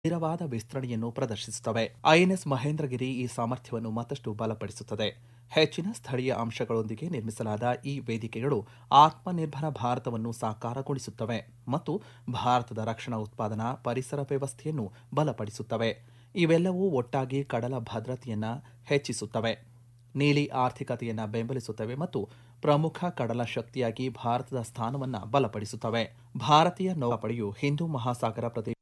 ಸ್ಥಿರವಾದ ವಿಸ್ತರಣೆಯನ್ನು ಪ್ರದರ್ಶಿಸುತ್ತವೆ ಐಎನ್ಎಸ್ ಮಹೇಂದ್ರಗಿರಿ ಈ ಸಾಮರ್ಥ್ಯವನ್ನು ಮತ್ತಷ್ಟು ಬಲಪಡಿಸುತ್ತದೆ ಹೆಚ್ಚಿನ ಸ್ಥಳೀಯ ಅಂಶಗಳೊಂದಿಗೆ ನಿರ್ಮಿಸಲಾದ ಈ ವೇದಿಕೆಗಳು ಆತ್ಮನಿರ್ಭರ ಭಾರತವನ್ನು ಸಾಕಾರಗೊಳಿಸುತ್ತವೆ ಮತ್ತು ಭಾರತದ ರಕ್ಷಣಾ ಉತ್ಪಾದನಾ ಪರಿಸರ ವ್ಯವಸ್ಥೆಯನ್ನು ಬಲಪಡಿಸುತ್ತವೆ ಇವೆಲ್ಲವೂ ಒಟ್ಟಾಗಿ ಕಡಲ ಭದ್ರತೆಯನ್ನ ಹೆಚ್ಚಿಸುತ್ತವೆ ನೀಲಿ ಆರ್ಥಿಕತೆಯನ್ನು ಬೆಂಬಲಿಸುತ್ತವೆ ಮತ್ತು ಪ್ರಮುಖ ಕಡಲ ಶಕ್ತಿಯಾಗಿ ಭಾರತದ ಸ್ಥಾನವನ್ನು ಬಲಪಡಿಸುತ್ತವೆ ಭಾರತೀಯ ನೌಕಾಪಡೆಯು ಹಿಂದೂ ಮಹಾಸಾಗರ ಪ್ರದೇಶ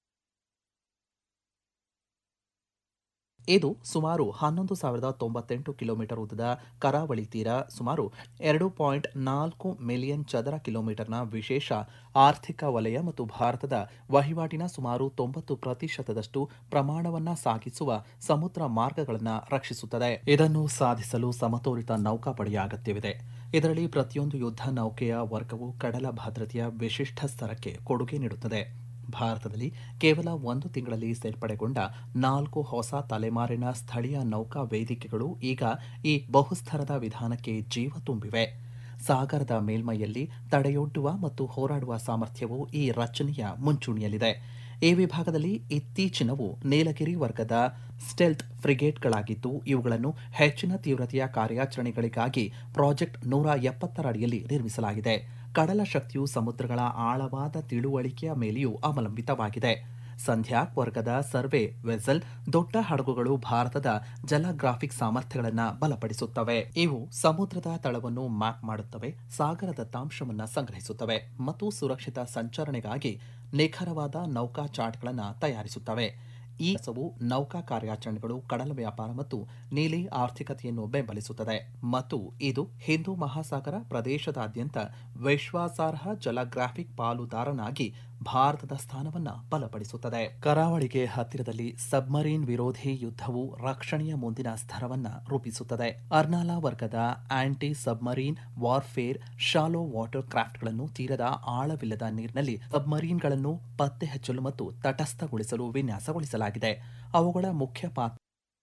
ಇದು ಸುಮಾರು ಹನ್ನೊಂದು ಸಾವಿರದ ತೊಂಬತ್ತೆಂಟು ಕಿಲೋಮೀಟರ್ ಉದ್ದದ ಕರಾವಳಿ ತೀರ ಸುಮಾರು ಎರಡು ಪಾಯಿಂಟ್ ನಾಲ್ಕು ಮಿಲಿಯನ್ ಚದರ ಕಿಲೋಮೀಟರ್ನ ವಿಶೇಷ ಆರ್ಥಿಕ ವಲಯ ಮತ್ತು ಭಾರತದ ವಹಿವಾಟಿನ ಸುಮಾರು ತೊಂಬತ್ತು ಪ್ರತಿಶತದಷ್ಟು ಪ್ರಮಾಣವನ್ನ ಸಾಗಿಸುವ ಸಮುದ್ರ ಮಾರ್ಗಗಳನ್ನು ರಕ್ಷಿಸುತ್ತದೆ ಇದನ್ನು ಸಾಧಿಸಲು ಸಮತೋಲಿತ ನೌಕಾಪಡೆಯ ಅಗತ್ಯವಿದೆ ಇದರಲ್ಲಿ ಪ್ರತಿಯೊಂದು ಯುದ್ಧ ನೌಕೆಯ ವರ್ಗವು ಕಡಲ ಭದ್ರತೆಯ ವಿಶಿಷ್ಟ ಸ್ತರಕ್ಕೆ ಕೊಡುಗೆ ನೀಡುತ್ತದೆ ಭಾರತದಲ್ಲಿ ಕೇವಲ ಒಂದು ತಿಂಗಳಲ್ಲಿ ಸೇರ್ಪಡೆಗೊಂಡ ನಾಲ್ಕು ಹೊಸ ತಲೆಮಾರಿನ ಸ್ಥಳೀಯ ನೌಕಾ ವೇದಿಕೆಗಳು ಈಗ ಈ ಬಹುಸ್ತರದ ವಿಧಾನಕ್ಕೆ ಜೀವ ತುಂಬಿವೆ ಸಾಗರದ ಮೇಲ್ಮೈಯಲ್ಲಿ ತಡೆಯೊಡ್ಡುವ ಮತ್ತು ಹೋರಾಡುವ ಸಾಮರ್ಥ್ಯವು ಈ ರಚನೆಯ ಮುಂಚೂಣಿಯಲ್ಲಿದೆ ಈ ವಿಭಾಗದಲ್ಲಿ ಇತ್ತೀಚಿನವು ನೀಲಗಿರಿ ವರ್ಗದ ಸ್ಟೆಲ್ತ್ ಫ್ರಿಗೇಟ್ಗಳಾಗಿದ್ದು ಇವುಗಳನ್ನು ಹೆಚ್ಚಿನ ತೀವ್ರತೆಯ ಕಾರ್ಯಾಚರಣೆಗಳಿಗಾಗಿ ಪ್ರಾಜೆಕ್ಟ್ ನೂರ ಎಪ್ಪತ್ತರ ಅಡಿಯಲ್ಲಿ ನಿರ್ಮಿಸಲಾಗಿದೆ ಕಡಲ ಶಕ್ತಿಯು ಸಮುದ್ರಗಳ ಆಳವಾದ ತಿಳುವಳಿಕೆಯ ಮೇಲೆಯೂ ಅವಲಂಬಿತವಾಗಿದೆ ಸಂಧ್ಯಾಕ್ ವರ್ಗದ ಸರ್ವೆ ವೆಸಲ್ ದೊಡ್ಡ ಹಡಗುಗಳು ಭಾರತದ ಜಲಗ್ರಾಫಿಕ್ ಸಾಮರ್ಥ್ಯಗಳನ್ನು ಬಲಪಡಿಸುತ್ತವೆ ಇವು ಸಮುದ್ರದ ತಳವನ್ನು ಮ್ಯಾಪ್ ಮಾಡುತ್ತವೆ ಸಾಗರ ದತ್ತಾಂಶವನ್ನು ಸಂಗ್ರಹಿಸುತ್ತವೆ ಮತ್ತು ಸುರಕ್ಷಿತ ಸಂಚರಣೆಗಾಗಿ ನಿಖರವಾದ ನೌಕಾ ಚಾರ್ಟ್ಗಳನ್ನು ತಯಾರಿಸುತ್ತವೆ ಈ ಕೆಲಸವು ನೌಕಾ ಕಾರ್ಯಾಚರಣೆಗಳು ಕಡಲ ವ್ಯಾಪಾರ ಮತ್ತು ನೀಲಿ ಆರ್ಥಿಕತೆಯನ್ನು ಬೆಂಬಲಿಸುತ್ತದೆ ಮತ್ತು ಇದು ಹಿಂದೂ ಮಹಾಸಾಗರ ಪ್ರದೇಶದಾದ್ಯಂತ ವಿಶ್ವಾಸಾರ್ಹ ಜಲಗ್ರಾಫಿಕ್ ಪಾಲುದಾರನಾಗಿ ಭಾರತದ ಸ್ಥಾನವನ್ನು ಬಲಪಡಿಸುತ್ತದೆ ಕರಾವಳಿಗೆ ಹತ್ತಿರದಲ್ಲಿ ಸಬ್ಮರೀನ್ ವಿರೋಧಿ ಯುದ್ಧವು ರಕ್ಷಣೆಯ ಮುಂದಿನ ಸ್ತರವನ್ನು ರೂಪಿಸುತ್ತದೆ ಅರ್ನಾಲಾ ವರ್ಗದ anti submarine warfare shallow water ಕ್ರಾಫ್ಟ್ಗಳನ್ನು ತೀರದ ಆಳವಿಲ್ಲದ ನೀರಿನಲ್ಲಿ ಸಬ್ಮರೀನ್ಗಳನ್ನು ಪತ್ತೆ ಹಚ್ಚಲು ಮತ್ತು ತಟಸ್ಥಗೊಳಿಸಲು ವಿನ್ಯಾಸಗೊಳಿಸಲಾಗಿದೆ ಅವುಗಳ ಮುಖ್ಯ ಪಾತ್ರ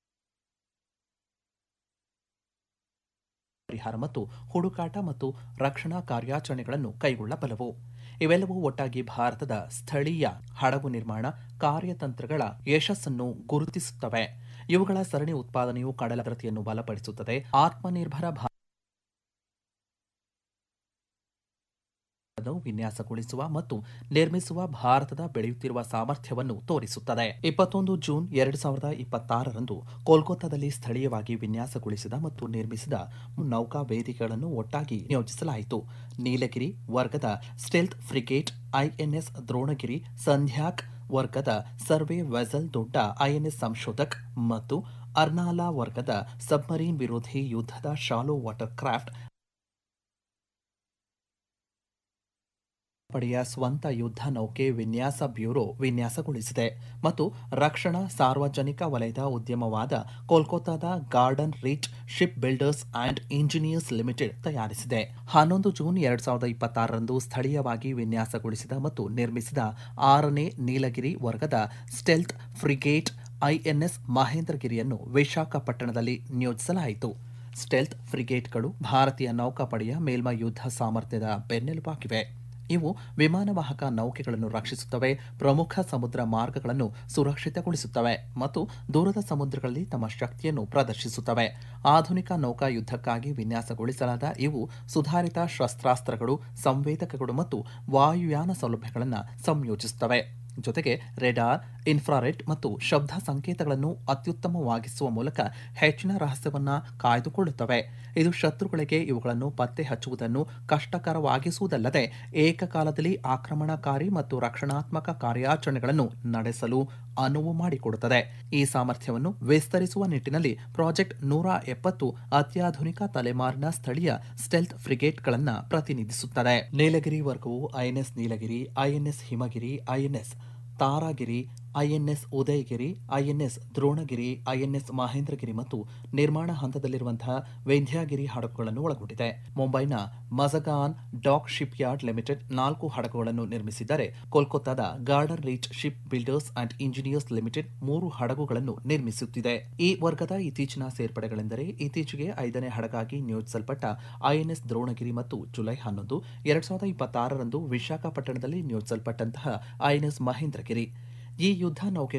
ಪರಿಹಾರ ಮತ್ತು ಹುಡುಕಾಟ ಮತ್ತು ರಕ್ಷಣಾ ಕಾರ್ಯಾಚರಣೆಗಳನ್ನು ಕೈಗೊಳ್ಳಬಲ್ಲವು ಇವೆಲ್ಲವೂ ಒಟ್ಟಾಗಿ ಭಾರತದ ಸ್ಥಳೀಯ ಹಡಗು ನಿರ್ಮಾಣ ಕಾರ್ಯತಂತ್ರಗಳ ಯಶಸ್ಸನ್ನು ಗುರುತಿಸುತ್ತವೆ ಇವುಗಳ ಸರಣಿ ಉತ್ಪಾದನೆಯು ಕಡಲ ಭದ್ರತೆಯನ್ನು ಬಲಪಡಿಸುತ್ತದೆ ಆತ್ಮನಿರ್ಭರ ಭಾರತ ವಿನ್ಯಾಸಗೊಳಿಸುವ ಮತ್ತು ನಿರ್ಮಿಸುವ ಭಾರತದ ಬೆಳೆಯುತ್ತಿರುವ ಸಾಮರ್ಥ್ಯವನ್ನು ತೋರಿಸುತ್ತದೆ ಇಪ್ಪತ್ತೊಂದು ಜೂನ್ ಎರಡು ಸಾವಿರದ ಇಪ್ಪತ್ತಾರರಂದು ಕೋಲ್ಕತ್ತಾದಲ್ಲಿ ಸ್ಥಳೀಯವಾಗಿ ವಿನ್ಯಾಸಗೊಳಿಸಿದ ಮತ್ತು ನಿರ್ಮಿಸಿದ ನೌಕಾ ವೇದಿಕೆಗಳನ್ನು ಒಟ್ಟಾಗಿ ನಿಯೋಜಿಸಲಾಯಿತು ನೀಲಗಿರಿ ವರ್ಗದ stealth frigate INS Dronagiri Sandhayak ವರ್ಗದ ಸರ್ವೆ ವೆಸಲ್ ದೊಡ್ಡ ಐಎನ್ಎಸ್ ಸಂಶೋಧಕ್ ಮತ್ತು ಅರ್ನಾಲಾ ವರ್ಗದ ಸಬ್ಮರೀನ್ ವಿರೋಧಿ ಯುದ್ಧದ ಶಾಲೋ ವಾಟರ್ ಕ್ರಾಫ್ಟ್ ಪಡೆಯ ಸ್ವಂತ ಯುದ್ಧ ನೌಕೆ ವಿನ್ಯಾಸ ಬ್ಯೂರೋ ವಿನ್ಯಾಸಗೊಳಿಸಿದೆ ಮತ್ತು ರಕ್ಷಣಾ ಸಾರ್ವಜನಿಕ ವಲಯದ ಉದ್ಯಮವಾದ ಕೋಲ್ಕತ್ತಾದ garden reach shipbuilders and engineers limited ತಯಾರಿಸಿದೆ ಹನ್ನೊಂದು ಜೂನ್ ಎರಡ್ ಸಾವಿರದ ಇಪ್ಪತ್ತಾರರಂದು ಸ್ಥಳೀಯವಾಗಿ ವಿನ್ಯಾಸಗೊಳಿಸಿದ ಮತ್ತು ನಿರ್ಮಿಸಿದ ಆರನೇ ನೀಲಗಿರಿ ವರ್ಗದ ಸ್ಟೆಲ್ತ್ ಫ್ರಿಗೇಟ್ ಐಎನ್ಎಸ್ ಮಹೇಂದ್ರಗಿರಿಯನ್ನು ವಿಶಾಖಪಟ್ಟಣದಲ್ಲಿ ನಿಯೋಜಿಸಲಾಯಿತು ಸ್ಟೆಲ್ತ್ ಫ್ರಿಗೇಟ್ಗಳು ಭಾರತೀಯ ನೌಕಾಪಡೆಯ ಮೇಲ್ಮೈ ಯುದ್ಧ ಸಾಮರ್ಥ್ಯದ ಬೆನ್ನೆಲುಬಾಗಿವೆ ಇವು ವಿಮಾನವಾಹಕ ನೌಕೆಗಳನ್ನು ರಕ್ಷಿಸುತ್ತವೆ ಪ್ರಮುಖ ಸಮುದ್ರ ಮಾರ್ಗಗಳನ್ನು ಸುರಕ್ಷಿತಗೊಳಿಸುತ್ತವೆ ಮತ್ತು ದೂರದ ಸಮುದ್ರಗಳಲ್ಲಿ ತಮ್ಮ ಶಕ್ತಿಯನ್ನು ಪ್ರದರ್ಶಿಸುತ್ತವೆ ಆಧುನಿಕ ನೌಕಾ ಯುದ್ಧಕ್ಕಾಗಿ ವಿನ್ಯಾಸಗೊಳಿಸಲಾದ ಇವು ಸುಧಾರಿತ ಶಸ್ತ್ರಾಸ್ತ್ರಗಳು ಸಂವೇದಕಗಳು ಮತ್ತು ವಾಯುಯಾನ ಸೌಲಭ್ಯಗಳನ್ನು ಸಂಯೋಜಿಸುತ್ತವೆ ಜೊತೆಗೆ ರೆಡಾರ್ ಇನ್ಫ್ರಾರೆಡ್ ಮತ್ತು ಶಬ್ದ ಸಂಕೇತಗಳನ್ನು ಅತ್ಯುತ್ತಮವಾಗಿಸುವ ಮೂಲಕ ಹೆಚ್ಚಿನ ರಹಸ್ಯವನ್ನ ಕಾಯ್ದುಕೊಳ್ಳುತ್ತವೆ ಇದು ಶತ್ರುಗಳಿಗೆ ಇವುಗಳನ್ನು ಪತ್ತೆ ಹಚ್ಚುವುದನ್ನು ಕಷ್ಟಕರವಾಗಿಸುವುದಲ್ಲದೆ ಏಕಕಾಲದಲ್ಲಿ ಆಕ್ರಮಣಕಾರಿ ಮತ್ತು ರಕ್ಷಣಾತ್ಮಕ ಕಾರ್ಯಾಚರಣೆಗಳನ್ನು ನಡೆಸಲು ಅನುವು ಮಾಡಿಕೊಡುತ್ತದೆ ಈ ಸಾಮರ್ಥ್ಯವನ್ನು ವಿಸ್ತರಿಸುವ ನಿಟ್ಟಿನಲ್ಲಿ ಪ್ರಾಜೆಕ್ಟ್ ನೂರ ಎಪ್ಪತ್ತು ಅತ್ಯಾಧುನಿಕ ತಲೆಮಾರಿನ ಸ್ಥಳೀಯ ಸ್ಟೆಲ್ತ್ ಫ್ರಿಗೇಟ್ಗಳನ್ನು ಪ್ರತಿನಿಧಿಸುತ್ತದೆ ನೀಲಗಿರಿ ವರ್ಗವು INS Nilgiri INS Himgiri INS Taragiri INS Udaygiri INS Dronagiri INS Mahendragiri ಮತ್ತು ನಿರ್ಮಾಣ ಹಂತದಲ್ಲಿರುವಂತಹ ವಿಂಧ್ಯಾಗಿರಿ ಹಡಗುಗಳನ್ನು ಒಳಗೊಂಡಿದೆ ಮುಂಬೈನ Mazagon dock shipyard limited ನಾಲ್ಕು ಹಡಗುಗಳನ್ನು ನಿರ್ಮಿಸಿದ್ದರೆ ಕೋಲ್ಕತ್ತಾದ garden reach shipbuilders and engineers limited ಮೂರು ಹಡಗುಗಳನ್ನು ನಿರ್ಮಿಸುತ್ತಿದೆ ಈ ವರ್ಗದ ಇತ್ತೀಚಿನ ಸೇರ್ಪಡೆಗಳೆಂದರೆ ಇತ್ತೀಚೆಗೆ ಐದನೇ ಹಡಗಾಗಿ ನಿಯೋಜಿಸಲ್ಪಟ್ಟ ಐಎನ್ಎಸ್ ದ್ರೋಣಗಿರಿ ಮತ್ತು ಜುಲೈ ಹನ್ನೊಂದು ಎರಡ್ ಸಾವಿರದ ಇಪ್ಪತ್ತಾರರಂದು ವಿಶಾಖಪಟ್ಟಣದಲ್ಲಿ ನಿಯೋಜಿಸಲ್ಪಟ್ಟಂತಹ ಐಎನ್ಎಸ್ ಮಹೇಂದ್ರಗಿರಿ ಈ ಯುದ್ಧ ನೌಕೆ